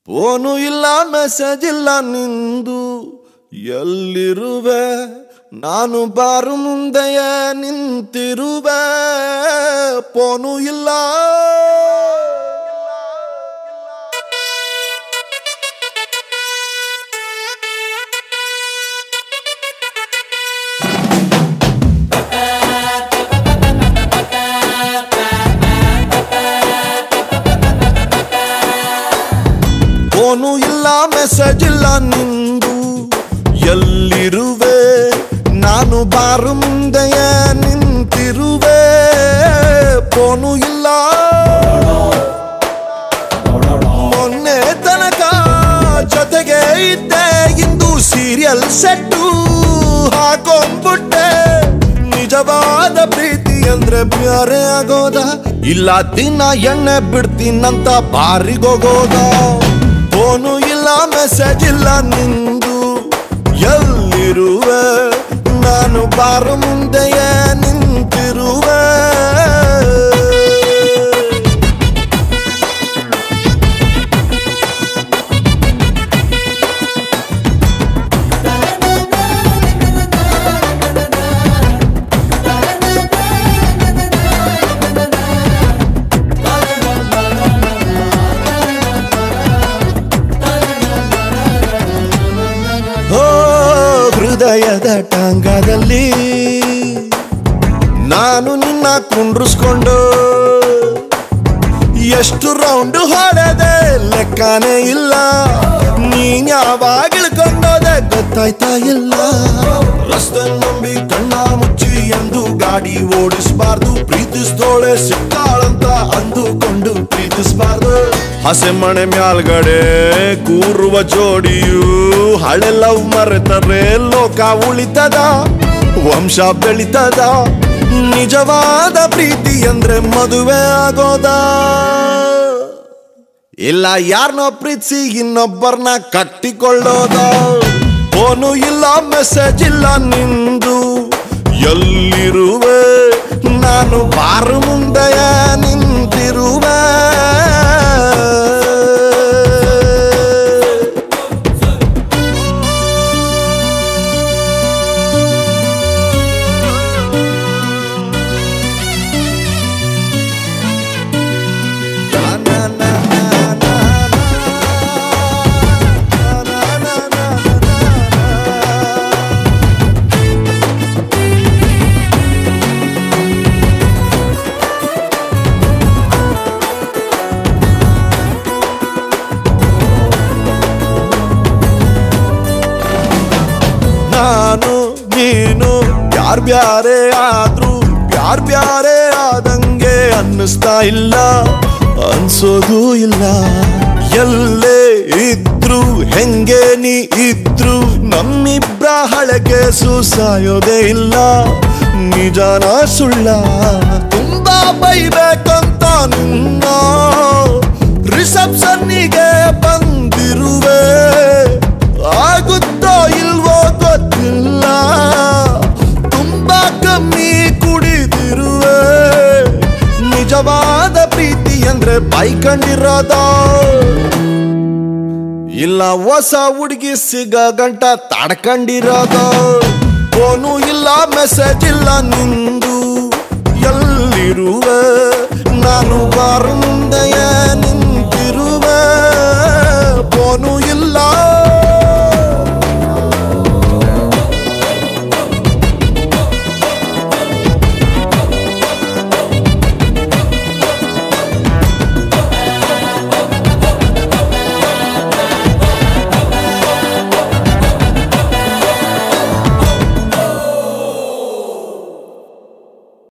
phone ಇಲ್ಲ message ಇಲ್ಲ ನಿಂದು ಎಲ್ಲಿರುವೆ ನಾನು ಬಾರು ಮುಂದೆಯ ನಿಂತಿರುವೆ ಫೋನು ಇಲ್ಲ ಫೋನು ಇಲ್ಲ ಮೆಸೇಜ್ ಇಲ್ಲ ನಿಂದು ಎಲ್ಲಿರುವೆ ನಾನು ಬಾರು ಮುಂದೆಯ ನಿಂತಿರುವೆ ಫೋನು ಇಲ್ಲ ಮೊನ್ನೆ ತನಕ ಜೊತೆಗೆ ಇದ್ದೆ ಇಂದು ಸೀರಿಯಲ್ ಸೆಟ್ಟು ಹಾಕೊಂಡ್ಬಿಟ್ಟೆ ನಿಜವಾದ ಪ್ರೀತಿ ಅಂದ್ರೆ ಬ್ಯಾರೆ ಆಗೋದ ಇಲ್ಲ ದಿನ ಎಣ್ಣೆ ಬಿಡ್ತೀನಂತ ಬಾರಿಗೋಗೋದ ಫೋನು ಇಲ್ಲ ಮೆಸೇಜ್ ಇಲ್ಲ ನಿಂದು ಎಲ್ಲಿರುವೆ ನಾನು ಬಾರು ಮುಂದೆಯೇ ನಿಂತಿರುವೆ ಓ ಹೃದಯದ ಟಾಂಗದಲ್ಲಿ ನಾನು ನಿನ್ನ ಕುಂಡ್ರಿಸ್ಕೊಂಡು ಎಷ್ಟು ರೌಂಡ್ ಹೊಡೆದೆ ಲೆಕ್ಕನೇ ಇಲ್ಲ ನೀನ್ ಯಾವಾಗ ಇಳ್ಕೊಂಡೋದೆ ಗೊತ್ತಾಯ್ತಾ ಇಲ್ಲ ರಸ್ತೆ ನಂಬಿ ಕಣ್ಣ ಮುಚ್ಚಿ ಎಂದು ಗಾಡಿ ಓಡಿಸಬಾರ್ದು ಪ್ರೀತಿಸ್ದೋಳೆ ಸಿಕ್ಕಾಳಂತ ಅಂದುಕೊಂಡು ಪ್ರೀತಿಸಬಾರ್ದು ಹಸೆ ಮಣೆ ಮ್ಯಾಲ್ಗಡೆ ಕೂರುವ ಜೋಡಿಯು ಹಳೆ ಲವ್ ಮರೆತರೆ ಲೋಕ ಉಳಿತದ ವಂಶ ಬೆಳಿತದ ನಿಜವಾದ ಪ್ರೀತಿ ಅಂದ್ರೆ ಮದುವೆ ಆಗೋದ ಇಲ್ಲ ಯಾರನ್ನೋ ಪ್ರೀತಿಸಿ ಇನ್ನೊಬ್ಬರನ್ನ ಕಟ್ಟಿಕೊಳ್ಳೋದ ಫೋನು ಇಲ್ಲ ಮೆಸೇಜ್ ಇಲ್ಲ ನಿಂದು ಎಲ್ಲಿರುವೆ ನಾನು ಬಾರು ಮುಂದೆಯ ನಿಂತಿರುವೆ ನಾನು ನೀನು ಯಾರ್ ಬ್ಯಾರೆ ಆದ್ರೂ ಯಾರ್ ಬ್ಯಾರೆ ಆದಂಗೆ ಅನ್ನಿಸ್ತಾ ಇಲ್ಲ ಅನ್ಸೋದು ಇಲ್ಲ ಎಲ್ಲೇ ಇದ್ರು ಹೆಂಗೆ ನೀ ಇದ್ರು ನಮ್ಮಿಬ್ರ ಹಳಗೆ ಸಾಯೋದೇ ಇಲ್ಲ ನಿಜಾನ ಸುಳ್ಳ ತುಂಬಾ ಬೈಬೇಕಂತ ನಿನ್ನ ರಿಸೆಪ್ಷನ್ನಿಗೆ ಬಂದಿರುವೆ ಆಗುತ್ತೋ ಇಲ್ವೋ ಗೊತ್ತಿಲ್ಲ ತುಂಬಾ ಕಮ್ಮಿ ಕುಡಿದಿರುವೆ ನಿಜವಾದ ಪ್ರೀತಿ ಅಂದ್ರೆ ಬೈಕಂಡಿರೋದ ಇಲ್ಲ ಹೊಸ ಹುಡುಗಿ ಸಿಗ ಗಂಟ ತಡ್ಕೊಂಡಿರೋದ ಫೋನು ಇಲ್ಲ ಮೆಸೇಜ್ ಇಲ್ಲ ನಿಂದು ಎಲ್ಲಿರುವೆ ನಾನು ಬಾರು ಮುಂದೆಯೇ ನಿಂತಿರುವೆ ಫೋನು